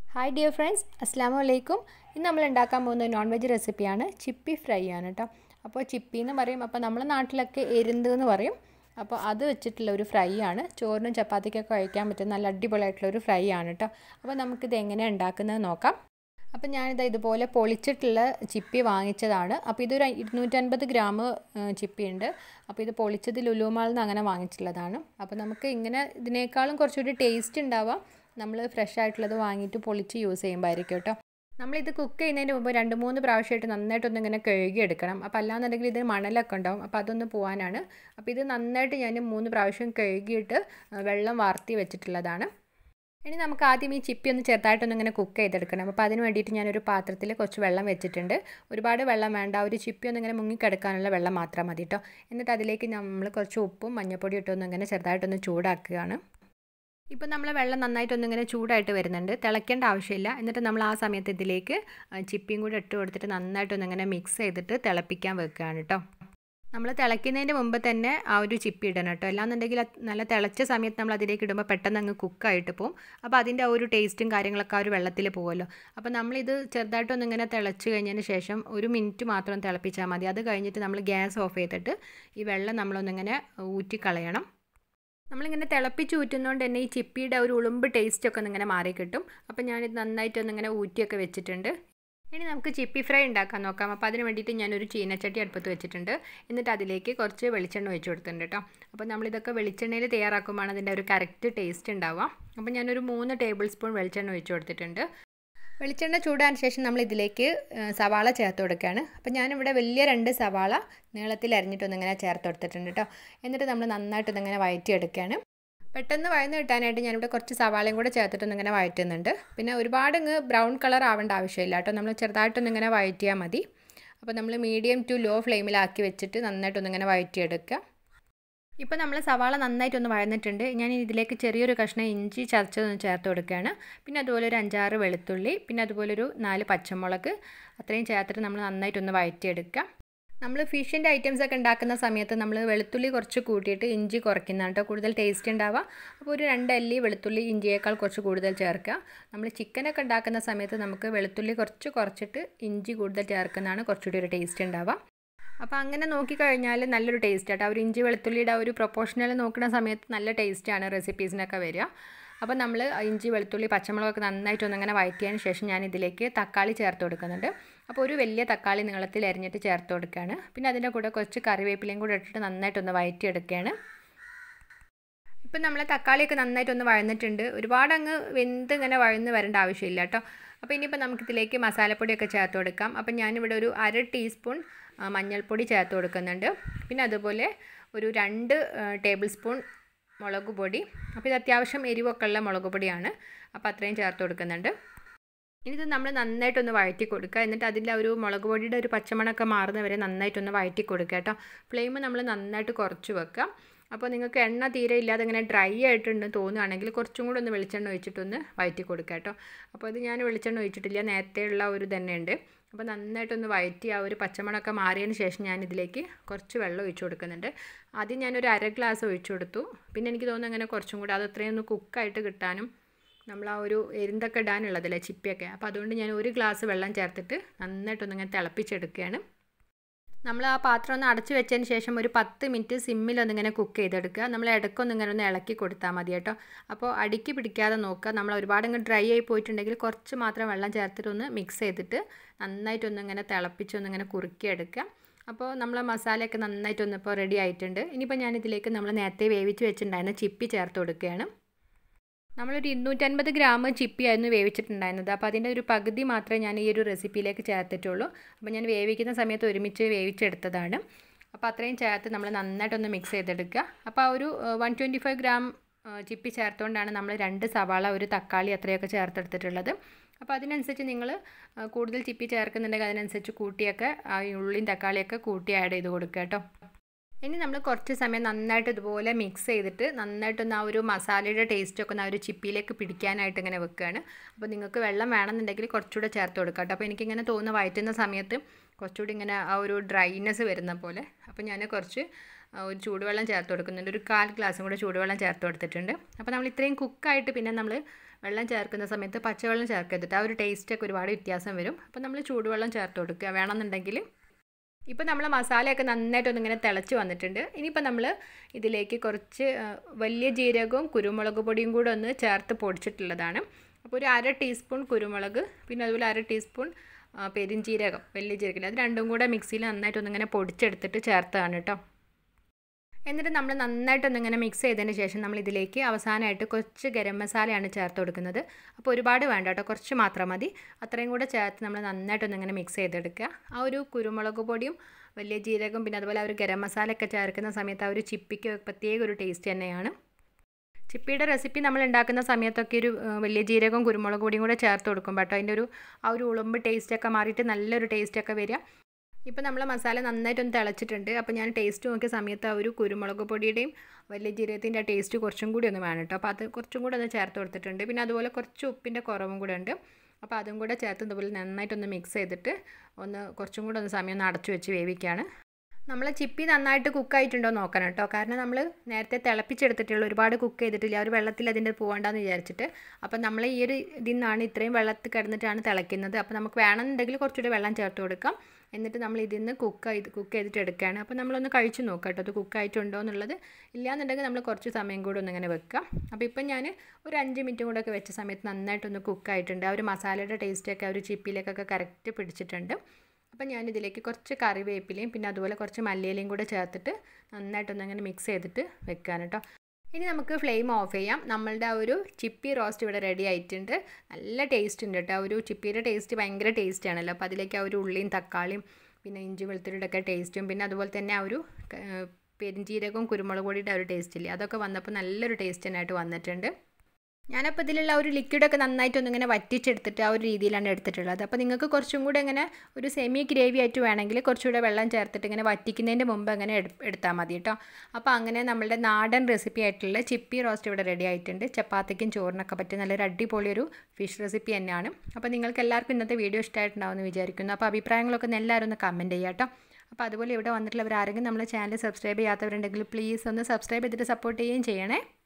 hi dear friends അസ്സാം വലൈക്കും ഇന്ന് നമ്മൾ ഉണ്ടാക്കാൻ പോകുന്ന നോൺ വെജ് റെസിപ്പിയാണ് ചിപ്പി ഫ്രൈ ആണ് കേട്ടോ അപ്പോൾ ചിപ്പി എന്ന് പറയും അപ്പോൾ നമ്മുടെ നാട്ടിലൊക്കെ എരുന്ത് എന്ന് പറയും അപ്പോൾ അത് വെച്ചിട്ടുള്ള ഒരു ഫ്രൈ ആണ് ചോറിനും ചപ്പാത്തിക്കൊക്കെ കഴിക്കാൻ പറ്റുന്ന നല്ല അടിപൊളിയായിട്ടുള്ള ഒരു ഫ്രൈ ആണ് കേട്ടോ അപ്പോൾ നമുക്കിത് എങ്ങനെയാണ് ഉണ്ടാക്കുന്നത് നോക്കാം അപ്പോൾ ഞാനിത് ഇതുപോലെ പൊളിച്ചിട്ടുള്ള ചിപ്പി വാങ്ങിച്ചതാണ് അപ്പോൾ ഇതൊരു ഇരുന്നൂറ്റൻപത് ഗ്രാം ചിപ്പി ഉണ്ട് അപ്പോൾ ഇത് പൊളിച്ചത് ലുലുമാളിൽ നിന്ന് അങ്ങനെ വാങ്ങിച്ചിട്ടുള്ളതാണ് അപ്പോൾ നമുക്ക് ഇങ്ങനെ ഇതിനേക്കാളും കുറച്ചുകൂടി ടേസ്റ്റ് ഉണ്ടാവാം നമ്മൾ ഫ്രഷ് ആയിട്ടുള്ളത് വാങ്ങിയിട്ട് പൊളിച്ച് യൂസ് ചെയ്യുമ്പോൾ ആയിരിക്കും കേട്ടോ നമ്മളിത് കുക്ക് ചെയ്യുന്നതിന് മുമ്പ് രണ്ട് മൂന്ന് പ്രാവശ്യമായിട്ട് നന്നായിട്ടൊന്ന് ഇങ്ങനെ കഴുകി എടുക്കണം അപ്പോൾ അല്ലാന്നുണ്ടെങ്കിൽ ഇത് മണലൊക്കെ ഉണ്ടാവും അപ്പോൾ അതൊന്ന് പോകാനാണ് അപ്പോൾ ഇത് നന്നായിട്ട് ഞാൻ മൂന്ന് പ്രാവശ്യം കഴുകിയിട്ട് വെള്ളം വാർത്തി വെച്ചിട്ടുള്ളതാണ് ഇനി നമുക്ക് ആദ്യം ഈ ചിപ്പി ഒന്ന് ചെറുതായിട്ടൊന്ന് ഇങ്ങനെ കുക്ക് ചെയ്തെടുക്കണം അപ്പോൾ അതിന് വേണ്ടിയിട്ട് ഞാനൊരു പാത്രത്തിൽ കുറച്ച് വെള്ളം വെച്ചിട്ടുണ്ട് ഒരുപാട് വെള്ളം വേണ്ട ഒരു ചിപ്പി ഒന്ന് ഇങ്ങനെ മുങ്ങിക്കിടക്കാനുള്ള വെള്ളം മാത്രം മതി കേട്ടോ എന്നിട്ട് അതിലേക്ക് നമ്മൾ കുറച്ച് ഉപ്പും മഞ്ഞൾപ്പൊടി ഇട്ടൊന്ന് ഇങ്ങനെ ചെറുതായിട്ടൊന്ന് ചൂടാക്കുകയാണ് ഇപ്പം നമ്മൾ വെള്ളം നന്നായിട്ടൊന്ന് ഇങ്ങനെ ചൂടായിട്ട് വരുന്നുണ്ട് തിളയ്ക്കേണ്ട ആവശ്യമില്ല എന്നിട്ട് നമ്മൾ ആ സമയത്ത് ഇതിലേക്ക് ചിപ്പിയും കൂടെ ഇട്ട് കൊടുത്തിട്ട് നന്നായിട്ടൊന്ന് ഇങ്ങനെ മിക്സ് ചെയ്തിട്ട് തിളപ്പിക്കാൻ വെക്കുകയാണ് കേട്ടോ നമ്മൾ തിളയ്ക്കുന്നതിൻ്റെ മുമ്പ് തന്നെ ആ ഒരു ചിപ്പി ഇടണം കേട്ടോ അല്ലാന്നുണ്ടെങ്കിൽ നല്ല തിളച്ച സമയത്ത് നമ്മൾ അതിലേക്ക് ഇടുമ്പോൾ പെട്ടെന്ന് അങ്ങ് കുക്കായിട്ട് പോകും അപ്പോൾ അതിൻ്റെ ആ ഒരു ടേസ്റ്റും കാര്യങ്ങളൊക്കെ ആ ഒരു വെള്ളത്തിൽ പോകുമല്ലോ അപ്പോൾ നമ്മളിത് ചെറുതായിട്ടൊന്ന് ഇങ്ങനെ തിളച്ച് കഴിഞ്ഞതിന് ശേഷം ഒരു മിനിറ്റ് മാത്രം തിളപ്പിച്ചാൽ മതി അത് കഴിഞ്ഞിട്ട് നമ്മൾ ഗ്യാസ് ഓഫ് ചെയ്തിട്ട് ഈ വെള്ളം നമ്മളൊന്നിങ്ങനെ ഊറ്റിക്കളയണം നമ്മളിങ്ങനെ തിളപ്പിച്ച് ഊറ്റുന്നതുകൊണ്ട് തന്നെ ഈ ചിപ്പിയുടെ ഒരു ഉളുമ്പ് ടേസ്റ്റൊക്കെ ഒന്നിങ്ങനെ മാറി കിട്ടും അപ്പോൾ ഞാനിത് നന്നായിട്ടൊന്നിങ്ങനെ ഊറ്റിയൊക്കെ വെച്ചിട്ടുണ്ട് ഇനി നമുക്ക് ചിപ്പി ഫ്രൈ ഉണ്ടാക്കാൻ നോക്കാം അപ്പോൾ അതിന് വേണ്ടിയിട്ട് ഞാനൊരു ചീനച്ചട്ടി അടുപ്പത്ത് വെച്ചിട്ടുണ്ട് എന്നിട്ട് അതിലേക്ക് കുറച്ച് വെളിച്ചെണ്ണ ഒഴിച്ച് കൊടുത്തിട്ടുണ്ട് കേട്ടോ അപ്പോൾ നമ്മളിതൊക്കെ വെളിച്ചെണ്ണയിൽ തയ്യാറാക്കുമ്പോഴാണ് അതിൻ്റെ ഒരു കറക്റ്റ് ടേസ്റ്റ് ഉണ്ടാവുക അപ്പോൾ ഞാനൊരു മൂന്ന് ടേബിൾ സ്പൂൺ വെളിച്ചെണ്ണ ഒഴിച്ച് കൊടുത്തിട്ടുണ്ട് വെളിച്ചെണ്ണ ചൂടാൻ ശേഷം നമ്മൾ ഇതിലേക്ക് സവാള ചേർത്ത് കൊടുക്കുകയാണ് അപ്പോൾ ഞാനിവിടെ വലിയ രണ്ട് സവാള നീളത്തിൽ അരിഞ്ഞിട്ടൊന്നിങ്ങനെ ചേർത്ത് കൊടുത്തിട്ടുണ്ട് കേട്ടോ എന്നിട്ട് നമ്മൾ നന്നായിട്ടൊന്നിങ്ങനെ വഴറ്റിയെടുക്കുകയാണ് പെട്ടെന്ന് വഴന്ന് കിട്ടാനായിട്ട് ഞാനിവിടെ കുറച്ച് സവാളയും കൂടെ ചേർത്തിട്ടൊന്നിങ്ങനെ വഴറ്റുന്നുണ്ട് പിന്നെ ഒരുപാട് ഇങ്ങ് ബ്രൗൺ കളർ ആവേണ്ട ആവശ്യമില്ല കേട്ടോ നമ്മൾ ചെറുതായിട്ടൊന്നിങ്ങനെ വഴറ്റിയാൽ മതി അപ്പോൾ നമ്മൾ മീഡിയം ടു ലോ ഫ്ലെയിമിലാക്കി വെച്ചിട്ട് നന്നായിട്ടൊന്നിങ്ങനെ വഴറ്റിയെടുക്കുക ഇപ്പോൾ നമ്മൾ സവാള നന്നായിട്ടൊന്ന് വഴന്നിട്ടുണ്ട് ഞാൻ ഇതിലേക്ക് ചെറിയൊരു കഷ്ണം ഇഞ്ചി ചതച്ചതൊന്ന് ചേർത്ത് കൊടുക്കുകയാണ് പിന്നെ അതുപോലെ ഒരു അഞ്ചാറ് വെളുത്തുള്ളി പിന്നെ അതുപോലെ ഒരു നാല് പച്ചമുളക് അത്രയും ചേർത്തിട്ട് നമ്മൾ നന്നായിട്ടൊന്ന് വഴറ്റിയെടുക്കുക നമ്മൾ ഫിഷിൻ്റെ ഐറ്റംസ് ഒക്കെ ഉണ്ടാക്കുന്ന സമയത്ത് നമ്മൾ വെളുത്തുള്ളി കുറച്ച് കൂട്ടിയിട്ട് ഇഞ്ചി കുറയ്ക്കുന്നതാണ് കേട്ടോ കൂടുതൽ ടേസ്റ്റ് ഉണ്ടാവുക അപ്പോൾ ഒരു രണ്ട് അല്ലി വെളുത്തുള്ളി ഇഞ്ചിയേക്കാൾ കുറച്ച് കൂടുതൽ ചേർക്കുക നമ്മൾ ചിക്കനൊക്കെ ഉണ്ടാക്കുന്ന സമയത്ത് നമുക്ക് വെളുത്തുള്ളി കുറച്ച് കുറച്ചിട്ട് ഇഞ്ചി കൂടുതൽ ചേർക്കുന്നതാണ് കുറച്ചുകൂടി ഒരു ടേസ്റ്റ് ഉണ്ടാവുക അപ്പോൾ അങ്ങനെ നോക്കിക്കഴിഞ്ഞാൽ നല്ലൊരു ടേസ്റ്റ് ആട്ടോ ഒരു ഇഞ്ചി വെളുത്തുള്ളിയുടെ ഒരു പ്രൊപ്പോർഷണൽ നോക്കുന്ന സമയത്ത് നല്ല ടേസ്റ്റാണ് റെസിപ്പീസിനൊക്കെ വരിക അപ്പോൾ നമ്മൾ ഇഞ്ചി വെളുത്തുള്ളി പച്ചമുളകൊക്കെ നന്നായിട്ട് ഒന്നങ്ങനെ വഴറ്റിയതിന് ശേഷം ഞാൻ ഇതിലേക്ക് തക്കാളി ചേർത്ത് കൊടുക്കുന്നുണ്ട് അപ്പോൾ ഒരു വലിയ തക്കാളി നീളത്തിൽ അരിഞ്ഞിട്ട് ചേർത്ത് കൊടുക്കുകയാണ് പിന്നെ അതിൻ്റെ കൂടെ കുറച്ച് കറിവേപ്പിലയും കൂടെ ഇട്ടിട്ട് നന്നായിട്ടൊന്ന് വഴറ്റിയെടുക്കുകയാണ് ഇപ്പം നമ്മൾ തക്കാളിയൊക്കെ നന്നായിട്ടൊന്ന് വഴന്നിട്ടുണ്ട് ഒരുപാട് അങ്ങ് വെന്ത് ഇങ്ങനെ വഴന്ന് വരേണ്ട ആവശ്യമില്ല കേട്ടോ അപ്പോൾ ഇനിയിപ്പോൾ നമുക്കിതിലേക്ക് മസാലപ്പൊടിയൊക്കെ ചേർത്ത് കൊടുക്കാം അപ്പം ഞാനിവിടെ ഒരു അര ടീസ്പൂൺ മഞ്ഞൾപ്പൊടി ചേർത്ത് കൊടുക്കുന്നുണ്ട് പിന്നെ അതുപോലെ ഒരു രണ്ട് ടേബിൾ സ്പൂൺ മുളക് പൊടി അപ്പോൾ ഇത് അത്യാവശ്യം എരിവൊക്കെ ഉള്ള മുളക് പൊടിയാണ് അപ്പോൾ അത്രയും ചേർത്ത് കൊടുക്കുന്നുണ്ട് ഇനി ഇത് നമ്മൾ നന്നായിട്ടൊന്ന് വഴറ്റി കൊടുക്കുക എന്നിട്ട് അതിൻ്റെ ഒരു മുളക് പൊടിയുടെ ഒരു പച്ചമണമൊക്കെ മാറുന്ന വരെ നന്നായിട്ടൊന്ന് വഴറ്റി കൊടുക്കുക കേട്ടോ ഫ്ലെയിം നമ്മൾ നന്നായിട്ട് കുറച്ച് വെക്കുക അപ്പോൾ നിങ്ങൾക്ക് എണ്ണ തീരെ ഇല്ലാതെ ഇങ്ങനെ ഡ്രൈ ആയിട്ടുണ്ട് തോന്നുകയാണെങ്കിൽ കുറച്ചും കൂടെ ഒന്ന് വെളിച്ചെണ്ണ ഒഴിച്ചിട്ടൊന്ന് വഴറ്റി കൊടുക്കുക കേട്ടോ അപ്പോൾ ഇത് ഞാൻ വെളിച്ചെണ്ണ ഒഴിച്ചിട്ടില്ല നേരത്തെ ഉള്ള ഒരു തന്നെ ഉണ്ട് അപ്പോൾ നന്നായിട്ടൊന്ന് വഴറ്റി ആ ഒരു പച്ചമണമൊക്കെ മാറിയതിന് ശേഷം ഞാൻ ഇതിലേക്ക് കുറച്ച് വെള്ളം ഒഴിച്ചു കൊടുക്കുന്നുണ്ട് ആദ്യം ഞാനൊരു അര ഗ്ലാസ് ഒഴിച്ചു കൊടുത്തു പിന്നെ എനിക്ക് തോന്നുന്നു അങ്ങനെ കുറച്ചും കൂടെ അത് അത്രയും ഒന്ന് കുക്കായിട്ട് കിട്ടാനും നമ്മൾ ആ ഒരു എരുന്തൊക്കെ ഇടാനുള്ളതല്ലേ ചിപ്പിയൊക്കെ അപ്പോൾ അതുകൊണ്ട് ഞാൻ ഒരു ഗ്ലാസ് വെള്ളം ചേർത്തിട്ട് നന്നായിട്ടൊന്ന് ഇങ്ങനെ തിളപ്പിച്ചെടുക്കുകയാണ് നമ്മൾ ആ പാത്രം ഒന്ന് അടച്ചു വെച്ചതിന് ശേഷം ഒരു പത്ത് മിനിറ്റ് സിമ്മിലൊന്നിങ്ങനെ കുക്ക് ചെയ്തെടുക്കുക നമ്മൾ ഇടയ്ക്കൊന്ന് ഇങ്ങനെ ഒന്ന് ഇളക്കി കൊടുത്താൽ മതി കേട്ടോ അപ്പോൾ അടിക്ക് പിടിക്കാതെ നോക്കുക നമ്മൾ ഒരുപാട് ഇങ്ങ് ഡ്രൈ ആയി പോയിട്ടുണ്ടെങ്കിൽ കുറച്ച് മാത്രം വെള്ളം ചേർത്തിട്ടൊന്ന് മിക്സ് ചെയ്തിട്ട് നന്നായിട്ടൊന്ന് ഇങ്ങനെ തിളപ്പിച്ചൊന്നിങ്ങനെ കുറുക്കിയെടുക്കുക അപ്പോൾ നമ്മളെ മസാലയൊക്കെ നന്നായിട്ടൊന്ന് ഇപ്പോൾ റെഡി ആയിട്ടുണ്ട് ഇനിയിപ്പോൾ ഞാനിതിലേക്ക് നമ്മൾ നേരത്തെ വേവിച്ച് വെച്ചിട്ടുണ്ടായിരുന്ന ചിപ്പി ചേർത്ത് കൊടുക്കുകയാണ് നമ്മളൊരു ഇരുന്നൂറ്റൻപത് ഗ്രാം ചിപ്പിയായിരുന്നു വേവിച്ചിട്ടുണ്ടായിരുന്നത് അപ്പോൾ അതിൻ്റെ ഒരു പകുതി മാത്രമേ ഞാൻ ഈ ഒരു റെസിപ്പിയിലേക്ക് ചേർത്തിട്ടുള്ളൂ അപ്പോൾ ഞാൻ വേവിക്കുന്ന സമയത്ത് ഒരുമിച്ച് വേവിച്ചെടുത്തതാണ് അപ്പോൾ അത്രയും ചേർത്ത് നമ്മൾ നന്നായിട്ടൊന്ന് മിക്സ് ചെയ്തെടുക്കുക അപ്പോൾ ആ ഒരു വൺ ട്വൻറ്റി ഫൈവ് ഗ്രാം ചിപ്പി ചേർത്തുകൊണ്ടാണ് നമ്മൾ രണ്ട് സവാള ഒരു തക്കാളി അത്രയൊക്കെ ചേർത്തെടുത്തിട്ടുള്ളത് അപ്പോൾ അതിനനുസരിച്ച് നിങ്ങൾ കൂടുതൽ ചിപ്പി ചേർക്കുന്നുണ്ടെങ്കിൽ അതിനനുസരിച്ച് കൂട്ടിയൊക്കെ ആ ഉള്ളിയും തക്കാളിയൊക്കെ കൂട്ടി ആഡ് ചെയ്ത് കൊടുക്കുക കേട്ടോ ഇനി നമ്മൾ കുറച്ച് സമയം നന്നായിട്ട് ഇതുപോലെ മിക്സ് ചെയ്തിട്ട് നന്നായിട്ടൊന്ന് ആ ഒരു മസാലയുടെ ടേസ്റ്റൊക്കെ ഒന്ന് ആ ഒരു ചിപ്പിയിലേക്ക് പിടിക്കാനായിട്ട് ഇങ്ങനെ വെക്കുകയാണ് അപ്പോൾ നിങ്ങൾക്ക് വെള്ളം വേണമെന്നുണ്ടെങ്കിൽ കുറച്ചുകൂടെ ചേർത്ത് കൊടുക്കാം കേട്ടോ അപ്പോൾ എനിക്കിങ്ങനെ തോന്നുന്ന വയറ്റുന്ന സമയത്ത് കുറച്ചുകൂടി ഇങ്ങനെ ആ ഒരു ഡ്രൈനെസ് വരുന്ന പോലെ അപ്പോൾ ഞാൻ കുറച്ച് ഒരു ചൂടുവെള്ളം ചേർത്ത് കൊടുക്കുന്നുണ്ട് ഒരു കാൽ ഗ്ലാസ്സും കൂടെ ചൂടുവെള്ളം ചേർത്ത് കൊടുത്തിട്ടുണ്ട് അപ്പോൾ നമ്മൾ ഇത്രയും കുക്കായിട്ട് പിന്നെ നമ്മൾ വെള്ളം ചേർക്കുന്ന സമയത്ത് പച്ചവെള്ളം ചേർക്കരുത് ആ ഒരു ടേസ്റ്റൊക്കെ ഒരുപാട് വ്യത്യാസം വരും അപ്പോൾ നമ്മൾ ചൂടുവെള്ളം ചേർത്ത് കൊടുക്കുക വേണമെന്നുണ്ടെങ്കിൽ ഇപ്പോൾ നമ്മൾ മസാലയൊക്കെ നന്നായിട്ടൊന്ന് ഇങ്ങനെ തിളച്ച് വന്നിട്ടുണ്ട് ഇനിയിപ്പോൾ നമ്മൾ ഇതിലേക്ക് കുറച്ച് വലിയ ജീരകവും കുരുമുളക് പൊടിയും കൂടെ ഒന്ന് ചേർത്ത് പൊടിച്ചിട്ടുള്ളതാണ് അപ്പോൾ ഒരു അര ടീസ്പൂൺ കുരുമുളക് പിന്നെ അതുപോലെ അര ടീസ്പൂൺ പെരിഞ്ജീരകം വലിയ ജീരകം അത് രണ്ടും കൂടെ മിക്സിയിൽ നന്നായിട്ടൊന്ന് ഇങ്ങനെ പൊടിച്ചെടുത്തിട്ട് ചേർത്താണ് കേട്ടോ എന്നിട്ട് നമ്മൾ നന്നായിട്ടൊന്നിങ്ങനെ മിക്സ് ചെയ്തതിന് ശേഷം നമ്മൾ ഇതിലേക്ക് അവസാനമായിട്ട് കുറച്ച് ഗരം മസാലയാണ് ചേർത്ത് കൊടുക്കുന്നത് അപ്പോൾ ഒരുപാട് വേണ്ട കേട്ടോ കുറച്ച് മാത്രം മതി അത്രയും കൂടെ ചേർത്ത് നമ്മൾ നന്നായിട്ടൊന്നിങ്ങനെ മിക്സ് ചെയ്തെടുക്കുക ആ ഒരു കുരുമുളക് പൊടിയും വലിയ ജീരകം പിന്നെ അതുപോലെ ആ ഒരു ഗരം മസാലയൊക്കെ ചേർക്കുന്ന സമയത്ത് ആ ഒരു ചിപ്പിക്ക് പ്രത്യേക ഒരു ടേസ്റ്റ് തന്നെയാണ് ചിപ്പിയുടെ റെസിപ്പി നമ്മൾ ഉണ്ടാക്കുന്ന സമയത്തൊക്കെ ഒരു വലിയ ജീരകവും കുരുമുളക് പൊടിയും കൂടെ ചേർത്ത് കൊടുക്കും കേട്ടോ അതിൻ്റെ ഒരു ആ ഒരു ഉളുമ്പ് ടേസ്റ്റൊക്കെ മാറിയിട്ട് നല്ലൊരു ടേസ്റ്റൊക്കെ വരിക ഇപ്പോൾ നമ്മൾ മസാല നന്നായിട്ടൊന്ന് തിളച്ചിട്ടുണ്ട് അപ്പോൾ ഞാൻ ടേസ്റ്റ് നോക്കിയ സമയത്ത് ആ ഒരു കുരുമുളക് പൊടിയുടെയും വലിയ ജീരകത്തിൻ്റെ ടേസ്റ്റ് കുറച്ചും കൂടി ഒന്ന് വേണം കേട്ടോ അപ്പോൾ അത് കുറച്ചും കൂടി ഒന്ന് ചേർത്ത് കൊടുത്തിട്ടുണ്ട് പിന്നെ അതുപോലെ കുറച്ച് ഉപ്പിൻ്റെ കുറവും കൂടെ ഉണ്ട് അപ്പോൾ അതും കൂടെ ചേർത്ത് ഇതുപോലെ നന്നായിട്ടൊന്ന് മിക്സ് ചെയ്തിട്ട് ഒന്ന് കുറച്ചും കൂടെ ഒന്ന് സമയം ഒന്ന് അടച്ചു വെച്ച് വേവിക്കുകയാണ് നമ്മൾ ചിപ്പി നന്നായിട്ട് കുക്കായിട്ടുണ്ടോ നോക്കണം കേട്ടോ കാരണം നമ്മൾ നേരത്തെ തിളപ്പിച്ചെടുത്തിട്ടുള്ള ഒരുപാട് കുക്ക് ചെയ്തിട്ടില്ല ആ ഒരു വെള്ളത്തിൽ അതിൻ്റെ പോകണ്ടെന്ന് വിചാരിച്ചിട്ട് അപ്പം നമ്മൾ ഈ ഒരു ഇതിൽ നിന്നാണ് ഇത്രയും വെള്ളത്തിൽ കിടന്നിട്ടാണ് തിളയ്ക്കുന്നത് അപ്പോൾ നമുക്ക് വേണമെന്നുണ്ടെങ്കിൽ കുറച്ചുകൂടി വെള്ളം ചേർത്ത് കൊടുക്കാം എന്നിട്ട് നമ്മൾ ഇതിൽ നിന്ന് കുക്ക് ചെയ്ത് കുക്ക് ചെയ്തിട്ട് എടുക്കുകയാണ് അപ്പോൾ നമ്മളൊന്ന് കഴിച്ച് നോക്കാം കേട്ടോ അത് കുക്കായിട്ടുണ്ടോ എന്നുള്ളത് ഇല്ലയെന്നുണ്ടെങ്കിൽ നമ്മൾ കുറച്ച് സമയം കൂടെ ഒന്ന് ഇങ്ങനെ വെക്കാം അപ്പോൾ ഇപ്പം ഞാൻ ഒരു അഞ്ച് മിനിറ്റും കൂടെ ഒക്കെ വെച്ച സമയത്ത് നന്നായിട്ടൊന്ന് കുക്കായിട്ടുണ്ട് ആ ഒരു മസാലയുടെ ടേസ്റ്റൊക്കെ ആ ഒരു ചിപ്പിയിലേക്കൊക്കെ കറക്റ്റ് പിടിച്ചിട്ടുണ്ട് അപ്പം ഞാനിതിലേക്ക് കുറച്ച് കറിവേപ്പിലയും പിന്നെ അതുപോലെ കുറച്ച് മല്ലിയിലയും കൂടെ ചേർത്തിട്ട് നന്നായിട്ടൊന്ന് അങ്ങനെ മിക്സ് ചെയ്തിട്ട് വെക്കാൻ കേട്ടോ ഇനി നമുക്ക് ഫ്ലെയിം ഓഫ് ചെയ്യാം നമ്മളുടെ ആ ഒരു ചിപ്പി റോസ്റ്റ് ഇവിടെ റെഡി ആയിട്ടുണ്ട് നല്ല ടേസ്റ്റ് ഉണ്ട് കേട്ടോ ആ ഒരു ചിപ്പിയുടെ ടേസ്റ്റ് ഭയങ്കര ടേസ്റ്റ് ആണല്ലോ അപ്പോൾ അതിലേക്ക് ആ ഒരു ഉള്ളിയും തക്കാളിയും പിന്നെ ഇഞ്ചി വെളുത്തുള്ളിയുടെ ഒക്കെ ടേസ്റ്റും പിന്നെ അതുപോലെ തന്നെ ആ ഒരു പെരിഞ്ചീരകവും കുരുമുളക് പൊടിയുടെ ആ ഒരു ടേസ്റ്റ് ഇല്ലേ അതൊക്കെ വന്നപ്പോൾ നല്ലൊരു ടേസ്റ്റ് തന്നെയായിട്ട് വന്നിട്ടുണ്ട് ഞാനപ്പോൾ ഇതിലുള്ള ഒരു ലിക്വിഡൊക്കെ നന്നായിട്ടൊന്ന് ഇങ്ങനെ വറ്റിച്ചെടുത്തിട്ട് ആ ഒരു രീതിയിലാണ് എടുത്തിട്ടുള്ളത് അപ്പോൾ നിങ്ങൾക്ക് കുറച്ചും കൂടെ ഇങ്ങനെ ഒരു സെമി ഗ്രേവി ആയിട്ട് വേണമെങ്കിൽ കുറച്ചുകൂടെ വെള്ളം ചേർത്തിട്ട് ഇങ്ങനെ വറ്റിക്കുന്നതിൻ്റെ മുമ്പ് അങ്ങനെ എടുത്താൽ മതി കേട്ടോ അപ്പോൾ അങ്ങനെ നമ്മളുടെ നാടൻ റെസിപ്പി ആയിട്ടുള്ള ചിപ്പി റോസ്റ്റ് ഇവിടെ റെഡി ആയിട്ടുണ്ട് ചപ്പാത്തിക്കും ചോറിനൊക്കെ പറ്റിയ നല്ലൊരു അടിപൊളി ഒരു ഫിഷ് റെസിപ്പി തന്നെയാണ് അപ്പോൾ നിങ്ങൾക്ക് എല്ലാവർക്കും ഇന്നത്തെ വീഡിയോ ഇഷ്ടമായിട്ടുണ്ടാവുമെന്ന് വിചാരിക്കുന്നു അപ്പോൾ അഭിപ്രായങ്ങളൊക്കെ എല്ലാവരും ഒന്ന് കമൻറ്റ് ചെയ്യാം കേട്ടോ അപ്പോൾ അതുപോലെ ഇവിടെ വന്നിട്ടുള്ളവർ ആരെങ്കിലും നമ്മളെ ചാനൽ സബ്സ്ക്രൈബ് ചെയ്യാത്തവരുണ്ടെങ്കിൽ പ്ലീസ് ഒന്ന് സബ്സ്ക്രൈബ് ചെയ്തിട്ട് സപ്പോർട്ട് ചെയ്യുകയും ചെയ്യണേ